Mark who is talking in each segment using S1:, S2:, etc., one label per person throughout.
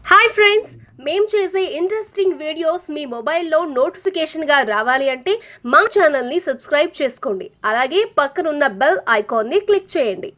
S1: hi friends మేం చేసే interesting videos మీ మొబైల్లో నోటిఫికేషన్గా రావాలి అంటే మా ఛానల్ని సబ్స్క్రైబ్ చేసుకోండి అలాగే పక్కనున్న బెల్ ఐకాన్ని క్లిక్ చేయండి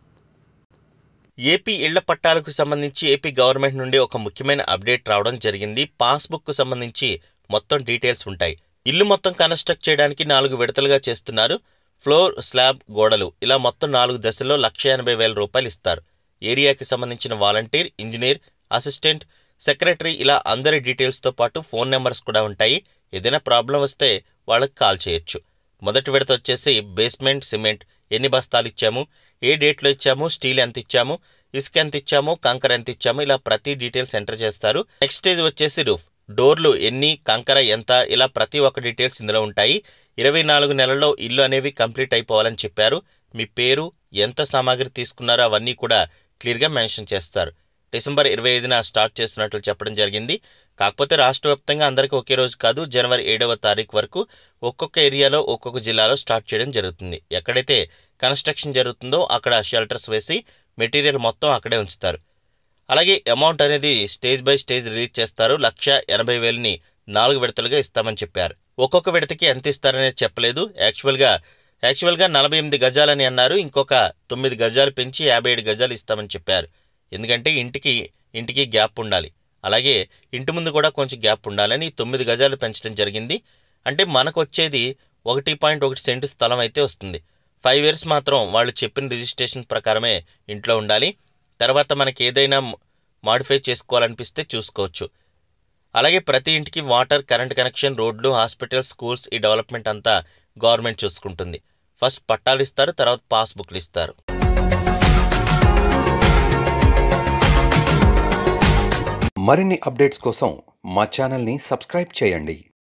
S2: ఏపీ ఇళ్ల పట్టాలకు సంబంధించి ఏపీ గవర్నమెంట్ నుండి ఒక ముఖ్యమైన అప్డేట్ రావడం జరిగింది పాస్బుక్ సంబంధించి మొత్తం డీటెయిల్స్ ఉంటాయి ఇల్లు మొత్తం కన్స్ట్రక్ట్ చేయడానికి నాలుగు విడతలుగా చేస్తున్నారు ఫ్లోర్ స్లాబ్ గోడలు ఇలా మొత్తం నాలుగు దశల్లో లక్ష ఎనభై వేల రూపాయలు ఇస్తారు ఏరియాకి సంబంధించిన వాలంటీర్ ఇంజనీర్ అసిస్టెంట్ సెక్రటరీ ఇలా అందరి డీటెయిల్స్తో పాటు ఫోన్ నెంబర్స్ కూడా ఉంటాయి ఏదైనా ప్రాబ్లం వస్తే వాళ్ళకి కాల్ చేయొచ్చు మొదటి విడత వచ్చేసి బేస్మెంట్ సిమెంట్ ఎన్ని బస్తాలు ఇచ్చాము ఏ డేట్లో ఇచ్చాము స్టీల్ ఎంత ఇచ్చాము ఇసుక ఎంత ఇచ్చాము కంకర ఎంత ఇచ్చాము ఇలా ప్రతి డీటెయిల్స్ ఎంటర్ చేస్తారు నెక్స్ట్ స్టేజ్ వచ్చేసి రూఫ్ డోర్లు ఎన్ని కంకర ఎంత ఇలా ప్రతి ఒక్క డీటెయిల్స్ ఇందులో ఉంటాయి ఇరవై నాలుగు నెలల్లో ఇల్లు అనేవి కంప్లీట్ అయిపోవాలని చెప్పారు మీ పేరు ఎంత సామాగ్రి తీసుకున్నారో అవన్నీ కూడా క్లియర్గా మెన్షన్ చేస్తారు డిసెంబర్ ఇరవై ఐదున స్టార్ట్ చేస్తున్నట్లు చెప్పడం జరిగింది కాకపోతే రాష్ట్ర వ్యాప్తంగా అందరికీ ఒకే రోజు కాదు జనవరి ఏడవ తారీఖు వరకు ఒక్కొక్క ఏరియాలో ఒక్కొక్క జిల్లాలో స్టార్ట్ చేయడం జరుగుతుంది ఎక్కడైతే కన్స్ట్రక్షన్ జరుగుతుందో అక్కడ షెల్టర్స్ వేసి మెటీరియల్ మొత్తం అక్కడే ఉంచుతారు అలాగే అమౌంట్ అనేది స్టేజ్ బై స్టేజ్ రిలీజ్ చేస్తారు లక్ష ఎనభై వేలని నాలుగు విడతలుగా ఇస్తామని చెప్పారు ఒక్కొక్క విడతకి ఎంత ఇస్తారనేది చెప్పలేదు యాక్చువల్గా యాక్చువల్గా నలభై ఎనిమిది గజాలని అన్నారు ఇంకొక తొమ్మిది గజాలు పెంచి యాభై ఏడు గజాలు ఇస్తామని చెప్పారు ఎందుకంటే ఇంటికి ఇంటికి గ్యాప్ ఉండాలి అలాగే ఇంటి ముందు కూడా కొంచెం గ్యాప్ ఉండాలని తొమ్మిది గజాలు పెంచడం జరిగింది అంటే మనకు వచ్చేది ఒకటి పాయింట్ ఒకటి సెంటు స్థలం అయితే వస్తుంది ఫైవ్ ఇయర్స్ మాత్రం వాళ్ళు చెప్పిన రిజిస్ట్రేషన్ ప్రకారమే ఇంట్లో ఉండాలి తర్వాత మనకి ఏదైనా మాడిఫై చేసుకోవాలనిపిస్తే చూసుకోవచ్చు అలాగే ప్రతి ఇంటికి వాటర్ కరెంట్ కనెక్షన్ రోడ్లు హాస్పిటల్ స్కూల్స్ ఈ డెవలప్మెంట్ అంతా గవర్నమెంట్ చూసుకుంటుంది ఫస్ట్ పట్టాలు ఇస్తారు తర్వాత పాస్బుక్లు ఇస్తారు
S3: మరిన్ని అప్డేట్స్ కోసం మా ఛానల్ని సబ్స్క్రైబ్ చేయండి